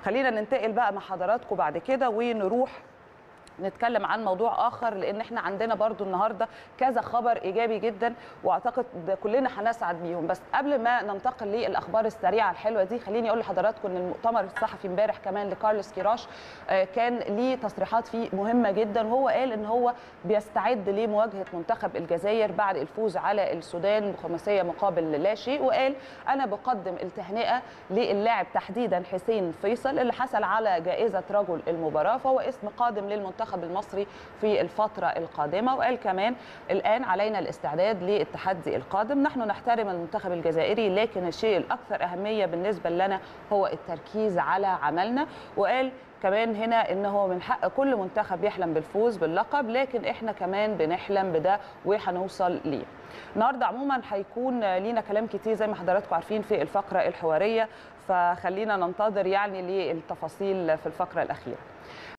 خلينا ننتقل بقى مع حضراتكم بعد كده ونروح نتكلم عن موضوع اخر لان احنا عندنا برضو النهارده كذا خبر ايجابي جدا واعتقد ده كلنا هنسعد بيهم بس قبل ما ننتقل للاخبار السريعه الحلوه دي خليني اقول لحضراتكم ان المؤتمر الصحفي امبارح كمان لكارلوس كيراش آه، كان ليه تصريحات فيه مهمه جدا وهو قال ان هو بيستعد لمواجهه منتخب الجزائر بعد الفوز على السودان بخماسيه مقابل لا شيء وقال انا بقدم التهنئه للاعب تحديدا حسين فيصل اللي حصل على جائزه رجل المباراه فهو اسم قادم للمنتخب المصري في الفتره القادمه وقال كمان الان علينا الاستعداد للتحدي القادم نحن نحترم المنتخب الجزائري لكن الشيء الاكثر اهميه بالنسبه لنا هو التركيز على عملنا وقال كمان هنا ان هو من حق كل منتخب يحلم بالفوز باللقب لكن احنا كمان بنحلم بده وهنوصل ليه النهارده عموما هيكون لينا كلام كتير زي ما حضراتكم عارفين في الفقره الحواريه فخلينا ننتظر يعني للتفاصيل في الفقره الاخيره